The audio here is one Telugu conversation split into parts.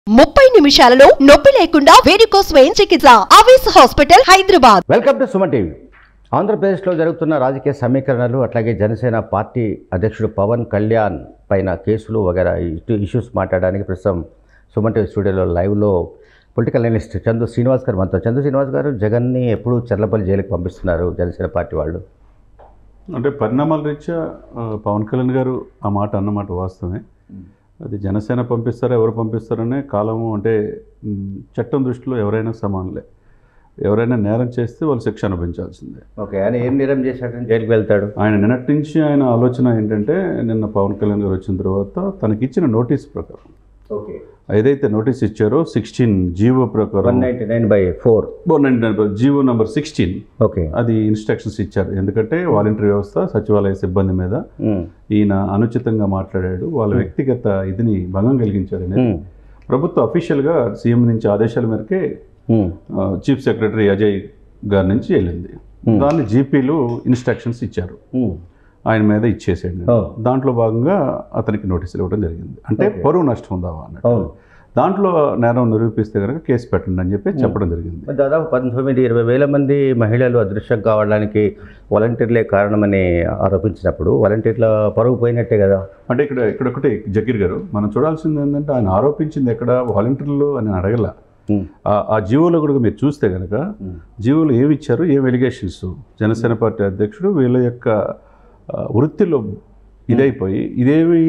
ముప్పై నిమిషాలలో నొప్పి లేకుండా వేడికోస్ స్వయం చికిత్స ఆవేశ hospital Hyderabad welcome to Suman TV ఆంధ్రప్రదేశ్లో జరుగుతున్న రాజకీయ సమీకరణలు అట్లాగే జనసేన పార్టీ అధ్యక్షుడు పవన్ కళ్యాణ్ పైన కేసులు వగేరా ఇటు ఇష్యూస్ మాట్లాడడానికి ప్రస్తుతం సుమన్ టీవీ స్టూడియోలో లైవ్లో పొలిటికల్ అనలిస్ట్ చందు శ్రీనివాస్ గారు మనతో చందు శ్రీనివాస్ గారు జగన్ని ఎప్పుడు చర్లపల్లి జైలుకి పంపిస్తున్నారు జనసేన పార్టీ వాళ్ళు అంటే పరిణామాల రీత్యా ఆ, పవన్ కళ్యాణ్ గారు ఆ మాట అన్నమాట వాస్తవమే అది జనసేన పంపిస్తారా ఎవరు పంపిస్తారనే కాలము అంటే మ్, చట్టం దృష్టిలో ఎవరైనా సమానులే ఎవరైనా నేరం చేస్తే వాళ్ళు శిక్ష అనుభవించాల్సిందే ఓకే ఆయన ఏం నేరం చేశాడని జైలుకి వెళ్తాడు ఆయన నిన్నటి నుంచి ఆయన ఆలోచన ఏంటంటే నిన్న పవన్ కళ్యాణ్ గారు వచ్చిన తర్వాత తనకిచ్చిన నోటీస్ ప్రకారం ఓకే ఏదైతే నోటీస్ ఇచ్చారో సిక్స్టీన్ జీవో ప్రకారం one ninety nine by four GO number sixteen okay అది ఇన్స్ట్రక్షన్స్ ఇచ్చారు ఎందుకంటే వాలంటరీ వ్యవస్థ సచివాలయ సిబ్బంది మీద ఉమ్, ఈయన అనుచితంగా మాట్లాడాడు వాళ్ళ వ్యక్తిగత ఇదిని భంగం కలిగించాడు అనేది ఉమ్, ప్రభుత్వ అఫీషియల్గా సీఎం నుంచి ఆదేశాల మేరకే ఉమ్, ఆ, చీఫ్ సెక్రటరీ అజయ్ గారి నుంచి వెళ్ళింది దాన్ని జీపీలు ఇన్స్ట్రక్షన్స్ ఇచ్చారు ఉమ్. ఆయన మీద ఇచ్చేసేయండి ఓ. దాంట్లో భాగంగా అతనికి నోటీసులు ఇవ్వడం జరిగింది అంటే పరువు నష్టం ఉందావా అన్నట్టు అవును దాంట్లో నేరం నిరూపిస్తే కనుక కేసు పెట్టండి అని చెప్పి చెప్పడం జరిగింది మరి దాదాపు పంతొమ్మిది ఇరవై వేల మంది మహిళలు అదృశ్యం కావడానికి వాలంటీర్లే కారణమని ఆరోపించినప్పుడు వాలంటీర్ల పరుగు పోయినట్టే కదా అంటే ఇక్కడ ఇక్కడ ఒకటి జకీర్ గారు మనం చూడాల్సింది ఏంటంటే ఆయన ఆరోపించింది ఎక్కడ వాలంటీర్లు అని అడగల ఉమ్, ఆ- ఆ జీవోలో కూడా మీరు చూస్తే కనుక ఉమ్, జీవోలు ఏమి ఇచ్చారు ఏం ఎలిగేషన్స్ జనసేన పార్టీ అధ్యక్షుడు వీళ్ళ యొక్క ఆ, వృత్తిలో ఇదైపోయి ఇదేమి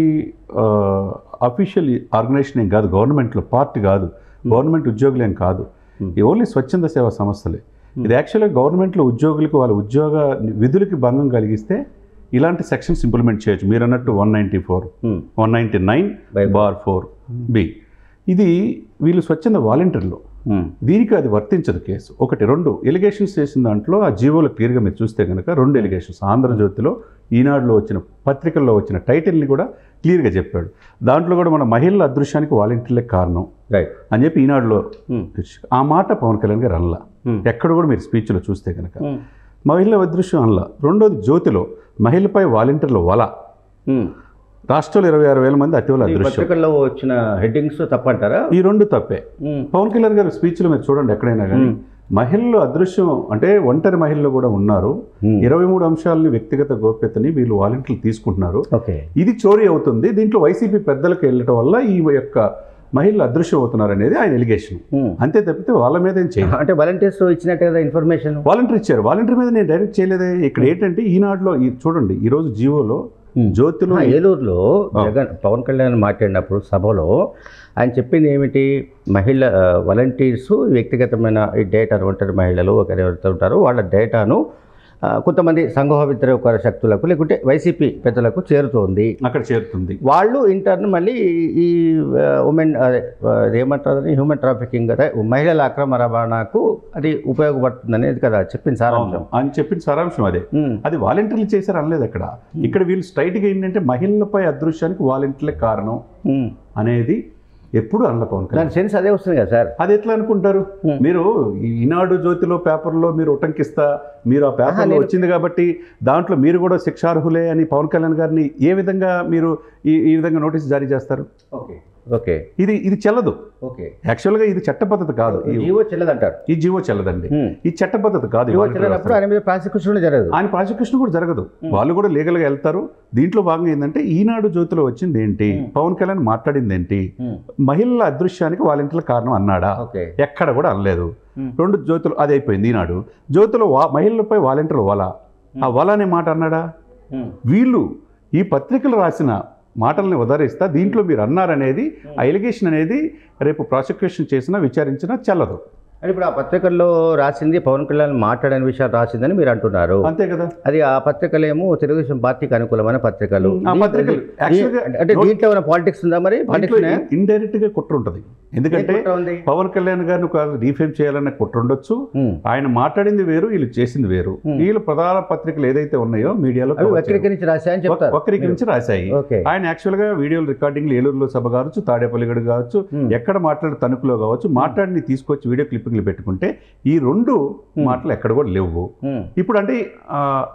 అఫీషియల్ ఆర్గనైజేషన్ ఏం కాదు గవర్నమెంట్లో పార్టీ కాదు గవర్నమెంట్ ఉద్యోగులు ఏం కాదు ఇది ఓన్లీ స్వచ్ఛంద సేవా సంస్థలే ఇది యాక్చువల్గా గవర్నమెంట్లో ఉద్యోగులకు వాళ్ళ ఉద్యోగ విధులకి భంగం కలిగిస్తే ఇలాంటి సెక్షన్స్ ఇంప్లిమెంట్ చేయొచ్చు మీరు అన్నట్టు one ninety four um, one ninety nine By bar four B ఇది వీళ్ళు స్వచ్ఛంద వాలంటీర్లు ఉమ్, దీనికి అది వర్తించదు కేసు ఒకటి రెండు ఎలిగేషన్స్ చేసిన దాంట్లో ఆ జీవోలో క్లియర్గా మీరు చూస్తే కనుక రెండు ఎలిగేషన్స్ ఆంధ్రజ్యోతిలో ఈనాడులో వచ్చిన పత్రికల్లో వచ్చిన టైటిల్ని కూడా క్లియర్గా చెప్పాడు దాంట్లో కూడా మన మహిళల అదృశ్యానికి వాలంటీర్లే కారణం రైట్ అని చెప్పి ఈనాడులో ఉమ్, ఆ మాట పవన్ కళ్యాణ్ గారు అనలా ఉమ్, ఎక్కడ కూడా మీరు స్పీచ్లో చూస్తే కనుక ఉమ్, మహిళల అదృశ్యం అనలా రెండోది జ్యోతిలో మహిళపై వాలంటీర్ల వల ఉమ్. రాష్ట్రంలో ఇరవై ఆరు వేల మంది అతివల ఈ అదృశ్యం పత్రికల్లో వచ్చిన హెడ్డింగ్స్ తప్పంటారా ఈ రెండు తప్పే ఉమ్, పవన్ కళ్యాణ్ గారి స్పీచ్లో మీరు చూడండి ఎక్కడైనా కానీ మహిళలు అదృశ్యం అంటే ఒంటరి మహిళలు కూడా ఉన్నారు ఉమ్, ఇరవై మూడు అంశాలని వ్యక్తిగత గోప్యతని వీళ్ళు వాలంటీర్లు తీసుకుంటున్నారు ఓకే ఇది చోరీ అవుతుంది దీంట్లో వైసీపీ పెద్దలకు వెళ్ళటం వల్ల ఈ యొక్క మహిళలు అదృశ్యం అవుతున్నారు అనేది ఆయన ఎలిగేషన్ ఉమ్. అంతే తప్పితే వాళ్ళ మీద ఏం చేయలేదు అంటే వాలంటీర్స్ ఇచ్చినట్టే కదా ఇన్ఫర్మేషన్ వాలంటీర్ ఇచ్చారు వాలంటీర్ మీద నేను డైరెక్ట్ చేయలేదే ఇక్కడ ఏంటంటే ఈనాడులో ఈ చూడండి ఈరోజు జీవోలో జ్యోతిలో ఏలూరులో జగన్ పవన్ కళ్యాణ్ మాట్లాడినప్పుడు సభలో ఆయన చెప్పింది ఏమిటి మహిళ వాలంటీర్స్ వ్యక్తిగతమైన ఈ డేటాను ఒంటరి మహిళలు ఒకరు ఎవరైతే ఉంటారో వాళ్ళ డేటాను ఆ, కొంతమంది సంఘోభిత్ర శక్తులకు లేకుంటే వైసీపీ పెద్దలకు చేరుతోంది అక్కడ చేరుతుంది వాళ్ళు ఇంటర్న్ మళ్ళీ ఈ ఉమెన్ అదే ఆ, ఏమంటారు హ్యూమన్ ట్రాఫికింగ్ అదే మహిళల అక్రమ రవాణాకు అది ఉపయోగపడుతుంది అనేది కదా చెప్పింది సారాంశం అని చెప్పిన సారాంశం అదే ఉమ్, అది వాలంటీర్లు చేశారు అనలేదు అక్కడ ఇక్కడ వీళ్ళు స్ట్రైట్గా ఏంటంటే మహిళలపై అదృశ్యానికి వాలంటీర్లే కారణం ఉమ్. అనేది ఎప్పుడు అనల పవన్ కళ్యాణ్ దాని సెన్స్ అదే వస్తుంది కదా సార్ అది ఎట్లా అనుకుంటారు Hmm. మీరు ఈ ఈనాడు జ్యోతిలో పేపర్లో మీరు ఉటంకిస్తా మీరు ఆ పేపర్లో నేను- వచ్చింది కాబట్టి దాంట్లో మీరు కూడా శిక్షార్హులే అని పవన్ కళ్యాణ్ గారిని ఏ విధంగా మీరు ఈ ఈ విధంగా నోటీస్ జారీ చేస్తారు ఓకే ఓకే ఇది ఇది చెల్లదు ఓకే యాక్చువల్గా ఇది చట్ట పద్ధతి కాదు ఈ- జీవో చెల్లదంటారు ఈ జీవో చెల్లదండి ఈ చట్ట పద్ధతి కాదు ఈ జీవో వాలంటీర్ చెల్లనప్పుడు ఆయన మీద ప్రాసిక్యూషన్ జరగదు ఆయన ప్రాసిక్యూషన్ కూడా జరగదు వాళ్ళు కూడా లీగల్గా వెళ్తారు దీంట్లో భాగంగా ఏంటంటే ఈనాడు జ్యోతిలో వచ్చింది ఏంటి పవన్ కళ్యాణ్ మాట్లాడింది ఏంటి మహిళల అదృశ్యానికి వాలంటీర్ల కారణం అన్నాడా ఓకే ఎక్కడ కూడా అనలేదు Hmm. రెండు జ్యోతులు అది అయిపోయింది ఈనాడు జ్యోతిలో వా మహిళలపై వాలంటీర్ల వల ఆ వల అనే మాట అన్నాడా వీళ్ళు ఈ పత్రికలు రాసిన మాటల్ని ఉదరిస్తా దీంట్లో మీరు అన్నారనేది ఆ ఎలిగేషన్ అనేది రేపు ప్రాసిక్యూషన్ చేసినా విచారించినా చెల్లదు అని ఇప్పుడు ఆ పత్రికల్లో రాసింది పవన్ కళ్యాణ్ మాట్లాడని విషయాలు రాసిందని మీరు అంటున్నారు అంతే కదా అది ఆ పత్రికలేమో తెలుగుదేశం పార్టీకి అనుకూలమైన పత్రికలు ఆ పత్రికలు దీ- actually గా అంటే దీంట్లో ఏమైనా పాలిటిక్స్ ఉందా మరి పాలిటిక్స్ ఇండైరెక్ట్ గా కుట్ర ఉంటుంది ఎందుకంటే ఉంది పవన్ కళ్యాణ్ గారిని ఒక డిఫేమ్ చేయాలన్న కుట్ర ఉండొచ్చు ఉమ్. ఆయన మాట్లాడింది వేరు వీళ్ళు చేసింది వేరు వీళ్ళు ప్రధాన పత్రికలు ఏదైతే ఉన్నాయో మీడియాలో అవి వక్రీకరించి రాశాయని చెప్తారు వక్రీకరించి రాశాయి ఓకే ఆయన యాక్చువల్గా వీడియోలు రికార్డింగ్లు ఏలూరులో సభ కావచ్చు తాడేపల్లిగడు కావచ్చు Hmm. ఎక్కడ మాట్లాడే తణుకులో కావచ్చు మాట్లాడి తీసుకొచ్చి వీడియో క్లిప్పింగ్లు పెట్టుకుంటే ఈ రెండు మాటలు ఎక్కడ కూడా లేవు ఉమ్. ఇప్పుడు అంటే ఆ,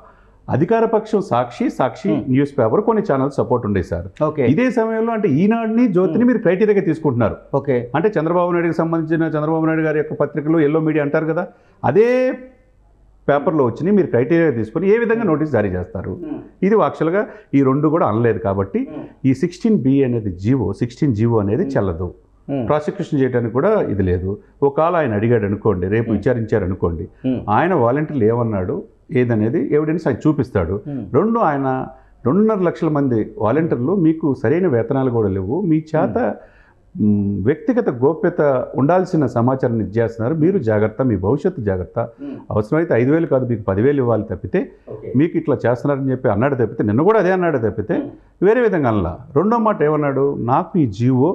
అధికార పక్షం సాక్షి సాక్షి న్యూస్ పేపర్ కొన్ని ఛానల్స్ సపోర్ట్ ఉండేది సార్ ఓకే ఇదే సమయంలో అంటే ఈనాడుని జ్యోతిని మీరు క్రైటీరియాగా తీసుకుంటున్నారు ఓకే అంటే చంద్రబాబు నాయుడుకి సంబంధించిన చంద్రబాబు నాయుడు గారి యొక్క పత్రికలు ఎల్లో మీడియా అంటారు కదా అదే పేపర్లో వచ్చినాయి మీరు క్రైటీరియా తీసుకొని ఏ విధంగా నోటీస్ జారీ చేస్తారు ఇది యాక్చువల్గా ఈ రెండు కూడా అనలేదు కాబట్టి ఈ సిక్స్టీన్ బి అనేది జీవో సిక్స్టీన్ జీవో అనేది చెల్లదు ప్రాసిక్యూషన్ చేయడానికి కూడా ఇది లేదు ఒకవేళ ఆయన అడిగాడు అనుకోండి రేపు విచారించారు అనుకోండి ఆయన వాలంటీర్లు ఏమన్నాడు ఏదనేది ఎవిడెన్స్ ఆయన చూపిస్తాడు రెండు ఆయన రెండున్నర లక్షల మంది వాలంటీర్లు మీకు సరైన వేతనాలు కూడా లేవు మీ చేత మ్, వ్యక్తిగత గోప్యత ఉండాల్సిన సమాచారాన్ని ఇచ్చేస్తున్నారు మీరు జాగ్రత్త మీ భవిష్యత్తు జాగ్రత్త అవసరమైతే ఐదు వేలు కాదు మీకు పదివేలు ఇవ్వాలి తప్పితే మీకు ఇట్లా చేస్తున్నారని చెప్పి అన్నాడు తప్పితే నిన్న కూడా అదే అన్నాడు తప్పితే వేరే విధంగా అనలా రెండో మాట ఏమన్నాడు నాకు ఈ జీవో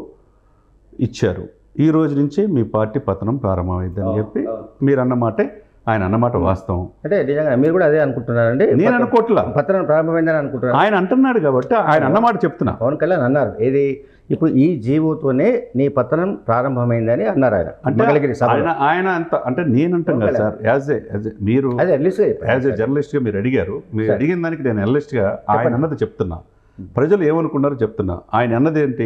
ఇచ్చారు ఈ రోజు నుంచి మీ పార్టీ పతనం ప్రారంభమైందని చెప్పి మీరు అన్నమాటే ఆయన అన్నమాట వాస్తవం అంటే నిజంగా మీరు కూడా అదే అనుకుంటున్నారండి నేను అనుకోవట్లా పత్రం ప్రారంభమైందని అనుకుంటున్నారు ఆయన అంటున్నాడు కాబట్టి ఆయన అన్నమాట చెప్తున్నా పవన్ కళ్యాణ్ అన్నారు ఏది ఇప్పుడు ఈ జీవోతోనే నీ పతనం ప్రారంభమైందని అన్నారు ఆయన అంటే మంగళగిరి సభలో ఆయన ఆయన అంత అంటే నేను అంటాం కదా sir as a as a మీరు అదే రిలీజ్ యాజ్ ఏ జర్నలిస్ట్గా మీరు అడిగారు మీరు సరే. అడిగిన దానికి నేను అనలిస్ట్గా ఆయన అన్నది చెప్తున్నా ప్రజలు ఏమనుకున్నారో చెప్తున్నా ఆయన అన్నది ఏంటి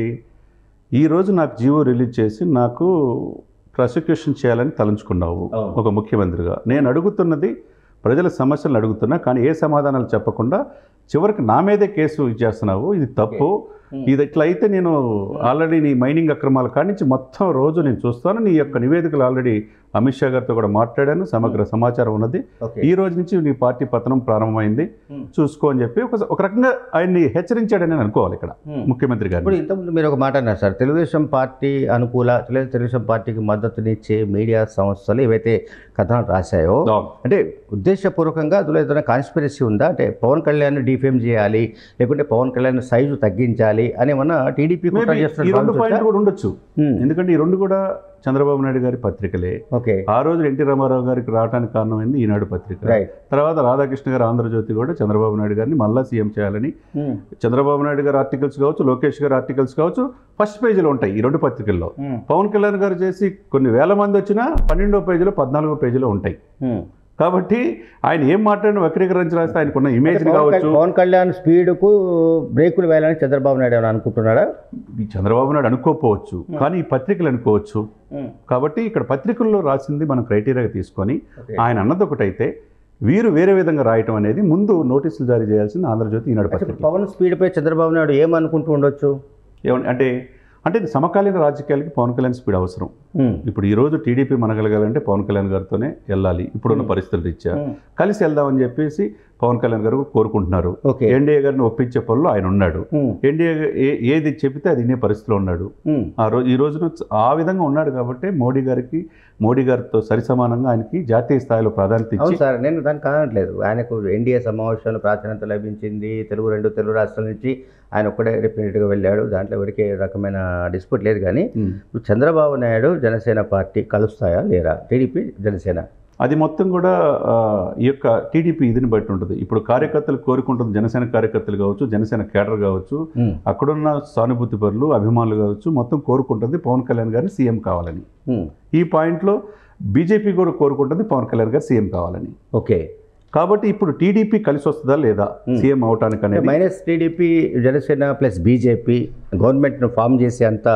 ఈ రోజు నాకు జీవో రిలీజ్ చేసి నాకు ప్రాసిక్యూషన్ చేయాలని తలంచుకున్నావు అవును. ఒక ముఖ్యమంత్రిగా నేను అడుగుతున్నది ప్రజల సమస్యలను అడుగుతున్నా కానీ ఏ సమాధానాలు చెప్పకుండా చివరికి నా మీదే కేసు ఇచ్చేస్తున్నావు ఇది తప్పు ఇది ఇట్లా అయితే నేను ఆల్రెడీ నీ మైనింగ్ అక్రమాల కాడి నుంచి మొత్తం రోజు నేను చూస్తాను నీ యొక్క నివేదికలు ఆల్రెడీ అమిత్ షా గారితో కూడా మాట్లాడాను సమగ్ర సమాచారం ఉన్నది ఓకే ఈ రోజు నుంచి నీ పార్టీ పతనం ప్రారంభమైంది Hmm. చూసుకో అని చెప్పి ఒక ఒక రకంగా ఆయన్ని హెచ్చరించాడని నేను అనుకోవాలి ఇక్కడ Hmm. ముఖ్యమంత్రి గారు ఇప్పుడు ఇంతకుముందు మీరు ఒక మాట అన్నారు సార్ తెలుగుదేశం పార్టీ అనుకూల లేదా తెలుగుదేశం పార్టీకి మద్దతునిచ్చే మీడియా సంస్థలు ఏవైతే కథనాలు రాశాయో అంటే ఉద్దేశపూర్వకంగా అందులో ఏదైనా కాన్స్పిరసీ ఉందా అంటే పవన్ కళ్యాణ్ డిఫేమ్ చేయాలి లేకుంటే పవన్ కళ్యాణ్ సైజు తగ్గించాలి అని ఏమన్నా టీడీపీ కుట్ర Maybe ఈ రెండు చేస్తున్నారు పాయింట్లు కూడా ఉండొచ్చు ఎందుకంటే ఈ రెండు కూడా చంద్రబాబు నాయుడు గారి పత్రికలే ఓకే ఆ రోజు ఎన్టీ రామారావు గారికి రావడానికి కారణమైంది ఈనాడు పత్రిక రైట్ తర్వాత రాధాకృష్ణ గారు ఆంధ్రజ్యోతి కూడా చంద్రబాబు నాయుడు గారిని మళ్ళా సీఎం చేయాలని చంద్రబాబు నాయుడు గారి ఆర్టికల్స్ కావచ్చు లోకేష్ గారి ఆర్టికల్స్ కావచ్చు ఫస్ట్ పేజీలో ఉంటాయి ఈ రెండు పత్రికల్లో పవన్ కళ్యాణ్ గారు చేసి కొన్ని వేల మంది వచ్చినా పన్నెండో పేజీలో పద్నాలుగో పేజీలో ఉంటాయి కాబట్టి ఆయన ఏం మాట్లాడిన వక్రీకరించి రాస్తే ఆయనకున్న ఇమేజ్ కావచ్చు పవన్ కళ్యాణ్ స్పీడ్కు బ్రేకులు వేయాలని చంద్రబాబు నాయుడు ఏమైనా అనుకుంటున్నాడా ఈ చంద్రబాబు నాయుడు అనుకోకపోవచ్చు కానీ ఈ పత్రికలు అనుకోవచ్చు కాబట్టి ఇక్కడ పత్రికల్లో రాసింది మనం క్రైటీరియాగా తీసుకొని Okay. ఆయన అన్నది ఒకటైతే వీరు వేరే విధంగా రాయటం అనేది ముందు నోటీసులు జారీ చేయాల్సింది ఆంధ్రజ్యోతి ఈనాడు అసలు పత్రిక పవన్ స్పీడ్పై చంద్రబాబు నాయుడు ఏమనుకుంటూ ఉండొచ్చు ఏమని అంటే అంటే ఇది సమకాలీన రాజకీయాలకి పవన్ కళ్యాణ్ స్పీడ్ అవసరం ఇప్పుడు ఈ రోజు టీడీపీ మనగలగాలంటే పవన్ కళ్యాణ్ గారితోనే వెళ్ళాలి ఇప్పుడున్న పరిస్థితులు రీత్యా కలిసి వెళ్దామని చెప్పేసి పవన్ కళ్యాణ్ గారు కోరుకుంటున్నారు ఓకే ఎన్డీఏ గారిని ఒప్పించే పనులు ఆయన ఉన్నాడు ఎన్డీఏ ఏ- ఏది చెబితే అది వినే పరిస్థితిలో ఉన్నాడు ఆ రోజు ఈ రోజున ఆ విధంగా ఉన్నాడు కాబట్టి మోడీ గారికి మోడీ గారితో సరిసమానంగా ఆయనకి జాతీయ స్థాయిలో ప్రాధాన్యత ఇచ్చి అవును సార్ నేను దానికి కానట్లేదు ఆయనకు ఎన్డీఏ సమావేశంలో ప్రాధాన్యత లభించింది తెలుగు రెండు తెలుగు రాష్ట్రాల నుంచి ఆయన ఒక్కడే రిప్రజెంటేటివ్గా వెళ్ళాడు దాంట్లో ఎవరికి ఏ రకమైన డిస్ప్యూట్ లేదు కానీ ఉమ్. ఇప్పుడు చంద్రబాబు నాయుడు జనసేన పార్టీ కలుస్తాయా లేరా టీడీపీ జనసేన అది మొత్తం కూడా ఆ, ఈ యొక్క టీడీపీ ఇదిని బట్టి ఉంటుంది ఇప్పుడు కార్యకర్తలు కోరుకుంటుంది జనసేన కార్యకర్తలు కావచ్చు జనసేన కేడర్ కావచ్చు ఉమ్, అక్కడున్న సానుభూతి పరులు అభిమానులు కావచ్చు మొత్తం కోరుకుంటుంది పవన్ కళ్యాణ్ గారిని సీఎం కావాలని ఉమ్, ఈ పాయింట్లో బీజేపీ కూడా కోరుకుంటుంది పవన్ కళ్యాణ్ గారు సీఎం కావాలని ఓకే కాబట్టి ఇప్పుడు టీడీపీ కలిసి వస్తుందా లేదా సీఎం అవటానికి అంటే అనేది minus TDP Janasena plus BJP గవర్నమెంట్ను ఫామ్ చేసే అంత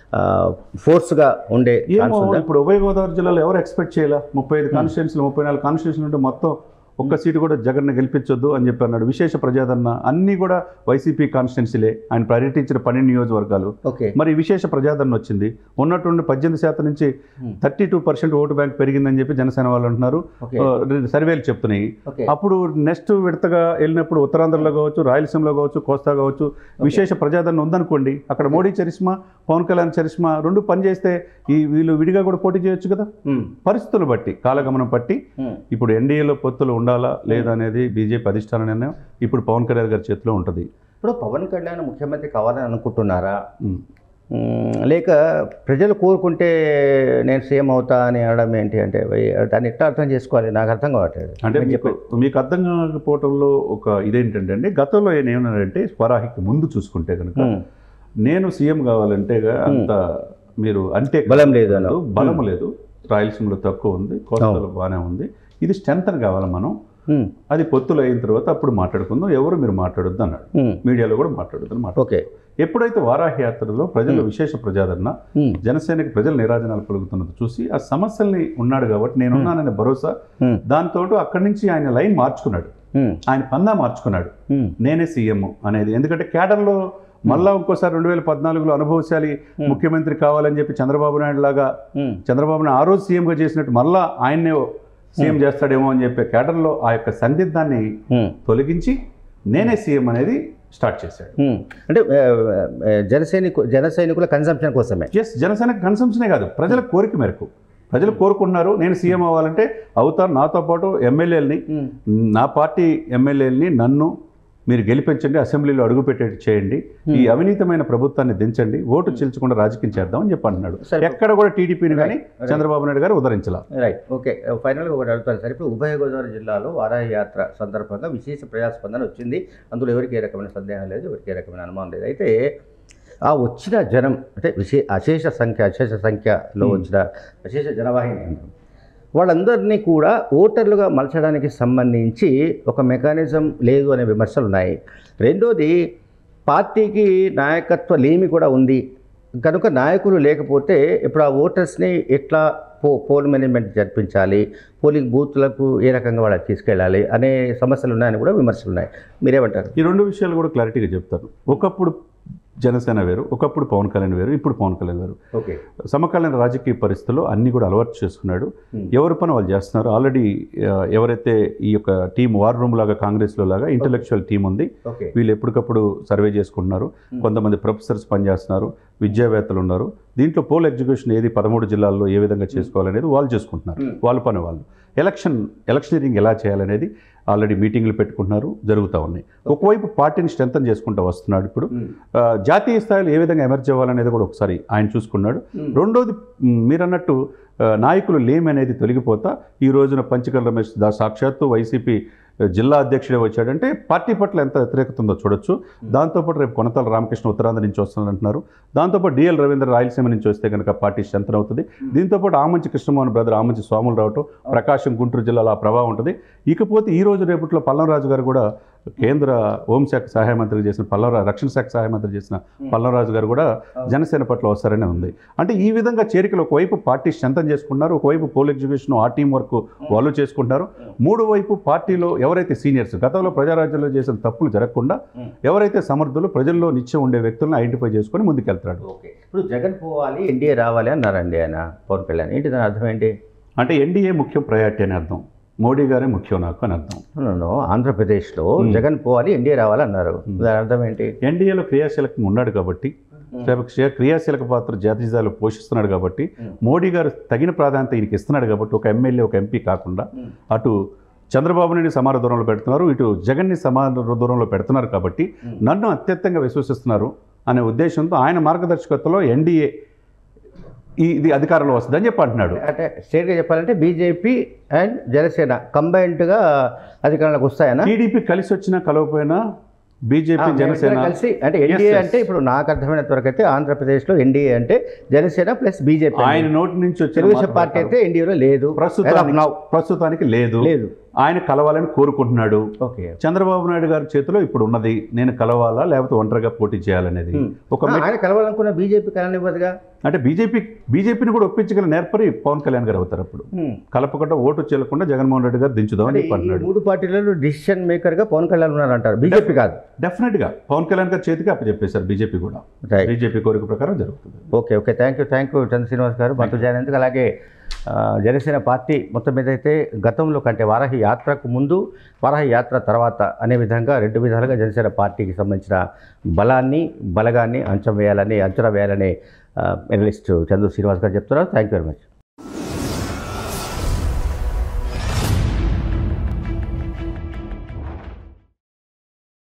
ఫోర్స్గా ఉండే ఏమో ఛాన్స్ ఉందా ఇప్పుడు ఉభయ గోదావరి జిల్లాలో ఎవరు ఎక్స్పెక్ట్ చేయాల ముప్పై ఐదు కాన్స్టిట్యూన్సీలు ముప్పై నాలుగు కాన్స్టిట్యూన్సీలు ఉంటే మొత్తం ఒక్క సీటు కూడా జగన్ గెలిపించొద్దు అని చెప్పి అన్నాడు విశేష ప్రజాదరణ అన్నీ కూడా వైసీపీ కాన్స్టిట్యున్సీలే ఆయన పర్యటించిన ఇచ్చిన పన్నెండు నియోజకవర్గాలు ఓకే మరి విశేష ప్రజాదరణ వచ్చింది ఉన్నటువంటి పద్దెనిమిది శాతం నుంచి thirty two percent vote bank పెరిగిందని చెప్పి జనసేన వాళ్ళు అంటున్నారు ఓకే ఆ, సర్వేలు చెప్తున్నాయి ఓకే అప్పుడు నెక్స్ట్ విడతగా వెళ్ళినప్పుడు ఉత్తరాంధ్రలో కావచ్చు రాయలసీమలో కావచ్చు కోస్తా కావచ్చు విశేష ప్రజాదరణ ఉందనుకోండి అక్కడ మోడీ చరిష్మా పవన్ కళ్యాణ్ చరిష్మా రెండు పని చేస్తే ఈ వీళ్ళు విడిగా కూడా పోటీ చేయొచ్చు కదా ఉమ్, పరిస్థితులు బట్టి కాలగమనం బట్టి ఉమ్. ఇప్పుడు ఎన్డీఏలో పొత్తులు ఉండాలా లేదా అనేది బీజేపీ అధిష్టాన నిర్ణయం ఇప్పుడు పవన్ కళ్యాణ్ గారి చేతిలో ఉంటుంది ఇప్పుడు పవన్ కళ్యాణ్ ముఖ్యమంత్రి కావాలని అనుకుంటున్నారా ఉమ్. మ్మ్, లేక ప్రజలు కోరుకుంటే నేను సీఎం అవుతా అని అనడం ఏంటి అంటే వై- దాన్ని ఎట్లా అర్థం చేసుకోవాలి నాకు అర్థం కావట్లేదు అంటే మీరు మీకు మీకు అర్థం కాకపోవటంలో ఒక ఇదేంటంటే అండి గతంలో ఆయన ఏమన్నారంటే స్వరాహికి ముందు చూసుకుంటే కనుక మ్మ్. నేను సీఎం కావాలంటే గా అంత మీరు అంటే బలం లేదు అన్న. బలం లేదు రాయలసీమలో తక్కువ ఉంది కోస్తాలో బాగానే ఉంది ఇది స్ట్రెంత్ కావాలి మనం ఉమ్, అది పొత్తులు అయిన తర్వాత అప్పుడు మాట్లాడుకుందాం ఎవరు మీరు మాట్లాడొద్దు అన్నాడు ఉమ్, మీడియాలో కూడా మాట్లాడొద్దు అని మాట్లాడు ఓకే ఎప్పుడైతే వారాహి యాత్రలో ప్రజల విశేష ప్రజాదరణ ఉమ్, జనసేనకి ప్రజలు నిరాజనాలు పలుకుతున్నది చూసి ఆ సమస్యల్ని ఉన్నాడు కాబట్టి నేనున్నాననే భరోసా ఉమ్, దాంతో అక్కడి నుంచి ఆయన లైన్ మార్చుకున్నాడు ఉమ్, ఆయన పందా మార్చుకున్నాడు ఉమ్, నేనే సీఎం అనేది ఎందుకంటే కేడర్లో మళ్ళా ఇంకోసారి రెండు వేల పద్నాలుగులో అనుభవశాలి ముఖ్యమంత్రి కావాలని చెప్పి చంద్రబాబు నాయుడు లాగా ఉమ్, చంద్రబాబుని ఆ రోజు సీఎంగా చేసినట్టు మళ్ళా ఆయన్నే సీఎం చేస్తాడేమో అని చెప్పే కేడర్లో ఆ యొక్క సందిగ్ధాన్ని ఉమ్, తొలగించి నేనే సీఎం అనేది స్టార్ట్ చేశాడు ఉమ్. అంటే ఆ, ఆ, జన సైనికు జన సైనికుల కన్సంప్షన్ కోసమే ఎస్ జనసేన కన్సంప్షనే కాదు ప్రజల కోరిక మేరకు ప్రజలు కోరుకుంటున్నారు నేను సీఎం అవ్వాలంటే అవుతాను నాతో పాటు ఎమ్మెల్యేలని ఉమ్, నా పార్టీ ఎమ్మెల్యేలని నన్ను మీరు గెలిపించండి అసెంబ్లీలో అడుగుపెట్టేట్టు చేయండి ఈ అవినీతమైన ప్రభుత్వాన్ని దించండి ఓటు చీల్చకుండా రాజకీయం చేద్దామని చెప్పి అంటున్నాడు సరే. ఎక్కడ కూడా టీడీపీని కానీ చంద్రబాబు నాయుడు గారు ఉదరించాల రైట్ ఓకే ఫైనల్గా ఒకటి అడుగుతాను సార్ ఇప్పుడు ఉభయ గోదావరి జిల్లాలో వారాహి యాత్ర సందర్భంగా విశేష ప్రజాస్పందన వచ్చింది అందులో ఎవరికి ఏ రకమైన సందేహం లేదు ఎవరికి ఏ రకమైన అనుమానం లేదు అయితే ఆ వచ్చిన జనం అంటే విశే అశేష సంఖ్య అశేష సంఖ్యలో వచ్చిన అశేష జనవాహిని అంటాం. వాళ్ళందరినీ కూడా ఓటర్లుగా మలచడానికి సంబంధించి ఒక మెకానిజం లేదు అనే విమర్శలు ఉన్నాయి రెండోది పార్టీకి నాయకత్వ లేమి కూడా ఉంది కనుక నాయకులు లేకపోతే ఇప్పుడు ఆ ఓటర్స్ని ఎట్లా పో పోల్ మేనేజ్మెంట్ జరిపించాలి పోలింగ్ బూత్లకు ఏ రకంగా వాళ్ళకి తీసుకెళ్ళాలి అనే సమస్యలు ఉన్నాయని కూడా విమర్శలు ఉన్నాయి మీరేమంటారు ఈ రెండు విషయాలు కూడా క్లారిటీగా చెప్తాను ఒకప్పుడు జనసేన వేరు ఒకప్పుడు పవన్ కళ్యాణ్ వేరు ఇప్పుడు పవన్ కళ్యాణ్ వేరు ఓకే సమకాలీన రాజకీయ పరిస్థితుల్లో అన్ని కూడా అలవాటు చేసుకున్నాడు Hmm. ఎవరి పని వాళ్ళు చేస్తున్నారు ఆల్రెడీ ఎవరైతే ఈ యొక్క టీం వార్ రూమ్ లాగా కాంగ్రెస్లో లాగా ఇంటలెక్చువల్ టీం ఉంది ఓకే వీళ్ళు ఎప్పటికప్పుడు సర్వే చేసుకుంటున్నారు కొంతమంది ప్రొఫెసర్స్ పనిచేస్తున్నారు విద్యావేత్తలు ఉన్నారు దీంట్లో పోల్ ఎగ్జిక్యూషన్ ఏది పదమూడు జిల్లాల్లో ఏ విధంగా చేసుకోవాలనేది వాళ్ళు చేసుకుంటున్నారు Hmm. వాళ్ళ పని వాళ్ళు ఎలక్షన్ ఎలక్షనీరింగ్ ఎలా చేయాలనేది ఆల్రెడీ మీటింగ్లు పెట్టుకుంటున్నారు జరుగుతూ ఉన్నాయి ఒకవైపు పార్టీని స్ట్రెంథన్ చేసుకుంటూ వస్తున్నాడు ఇప్పుడు ఆ, జాతీయ స్థాయిలో ఏ విధంగా ఎమర్జ్ అవ్వాలనేది కూడా ఒకసారి ఆయన చూసుకున్నాడు రెండోది మ్, మీరన్నట్టు ఆ, నాయకులు లేమి అనేది తొలగిపోతా ఈ రోజున పంచకల్ రమేష్ దా సాక్షాత్తు వైసీపీ జిల్లా అధ్యక్షుడే వచ్చాడంటే పార్టీ పట్ల ఎంత వ్యతిరేకత ఉందో చూడొచ్చు దాంతోపాటు రేపు కొనతాల రామకృష్ణ ఉత్తరాంధ్ర నుంచి వస్తున్నారంటున్నారు దాంతోపాటు డిఎల్ రవీంద్ర రాయలసీమ నుంచి వస్తే కనుక పార్టీ స్ట్రెంత్ అవుతుంది దీంతోపాటు ఆమంచి కృష్ణమోహన్ బ్రదర్ ఆమంచి స్వాములు రావటం ప్రకాశం గుంటూరు జిల్లాలో ఆ ప్రభావం ఉంటుంది ఇకపోతే ఈ రోజు రేపట్లో పల్లంరాజు గారు కూడా కేంద్ర హోంశాఖ సహాయ మంత్రి చేసిన పల్లవరాజు రక్షణ శాఖ సహాయ మంత్రి చేసిన పల్లవరాజు గారు కూడా జనసేన పట్ల వస్తారనే ఉంది అంటే ఈ విధంగా చేరికలు ఒకవైపు పార్టీ స్ట్రెంథన్ చేసుకుంటున్నారు ఒకవైపు పోల్ ఎగ్జిక్యూషన్ ఆ టీం వర్క్ వాళ్ళు చేసుకుంటారు మూడో వైపు పార్టీలో ఎవరైతే సీనియర్స్ గతంలో ప్రజారాజ్యంలో చేసిన తప్పులు జరగకుండా ఎవరైతే సమర్థులు ప్రజల్లో నిత్యం ఉండే వ్యక్తులను ఐడెంటిఫై చేసుకొని ముందుకెళ్తాడు ఓకే ఇప్పుడు జగన్ పోవాలి ఎన్డీఏ రావాలి అన్నారండి ఆయన పవన్ కళ్యాణ్ ఏంటి దాని అర్థం ఏంటి అంటే ఎన్డీఏ ముఖ్యం ప్రయారిటీ అని అర్థం మోడీ గారే ముఖ్యం నాకు అని అర్థం నన్ను ఆంధ్రప్రదేశ్లో జగన్ పోవాలి ఎన్డీఏ రావాలి అన్నారు దాని అర్థం ఏంటి ఎన్డీఏలో క్రియాశీలకంగా ఉన్నాడు కాబట్టి రేపు క్రియ- క్రియాశీలక పాత్ర జాతీయ స్థాయిలో పోషిస్తున్నాడు కాబట్టి మోడీ గారు తగిన ప్రాధాన్యత ఈయనకి ఇస్తున్నాడు కాబట్టి ఒక ఎమ్మెల్యే ఒక ఎంపీ కాకుండా అటు చంద్రబాబు నాయుడు సమాన దూరంలో పెడుతున్నారు ఇటు జగన్ని సమాన దూరంలో పెడుతున్నారు కాబట్టి నన్ను అత్యంతంగా విశ్వసిస్తున్నారు అనే ఉద్దేశంతో ఆయన మార్గదర్శకత్వంలో ఎన్డీఏ ఈ ఇది అధికారంలో వస్తుందని చెప్పి అంటున్నాడు అంటే స్టేట్గా చెప్పాలంటే బీజేపీ అండ్ జనసేన కంబైన్డ్గా అధికారంలోకి వస్తాయనా టీడీపీ కలిసి వచ్చినా కలవకపోయినా బీజేపీ ఆ, జనసేన మేమిద్దరం కలిసి అంటే ఎన్డీఏ yes. అంటే ఇప్పుడు నాకు అర్థమైనంత వరకు అయితే ఆంధ్రప్రదేశ్లో ఎన్డీఏ అంటే జనసేన ప్లస్ బీజేపీ ఆయన నోటి నుంచి వచ్చిన తెలుగుదేశం మాట పార్టీ ప్రకారం అయితే ఎన్డీఏలో లేదు As of ప్రస్తుతానికి now. ప్రస్తుతానికి లేదు లేదు ఆయన కలవాలని కోరుకుంటున్నాడు ఓకే చంద్రబాబు నాయుడు గారి చేతిలో ఇప్పుడు ఉన్నది నేను కలవాలా లేకపోతే ఒంటరిగా పోటీ చేయాలనేది ఒక మెట్- ఆయన కలవాలనుకున్న బీజేపీ కలనివ్వదుగా అంటే బీజేపీ బీజేపీని కూడా ఒప్పించగల నేర్పరి పవన్ కళ్యాణ్ గారు అవుతారు అప్పుడు కలపకుండా ఓటు చెల్లకుండా జగన్మోహన్ రెడ్డి గారు దించుదామని అంటే చెప్పి ఈ అంటున్నాడు మూడు పార్టీలలో డిసిషన్ మేకర్గా పవన్ కళ్యాణ్ ఉన్నారంటారు బీజేపీ కాదు డెఫినెట్ గా పవన్ కళ్యాణ్ గారి చేతికి అప్పచెప్పేశారు బీజేపీ కూడా రైట్ బీజేపీ కోరిక ప్రకారం జరుగుతుంది okay okay thank you thank you Chandra Srinivas garu మనతో జాయిన్ అయినందుకు అలాగే ఆ, జనసేన పార్టీ మొత్తం మీద అయితే గతంలో కంటే వారాహి యాత్రకు ముందు వారాహి యాత్ర తర్వాత అనే విధంగా రెండు విధాలుగా జనసేన పార్టీకి సంబంధించిన బలాన్ని బలగాన్ని అంచం వేయాలని అంచనా వేయాలని అనలిస్ట్ చంద్ర శ్రీనివాస్ గారు చెప్తున్నారు థ్యాంక్ యూ వెరీ మచ్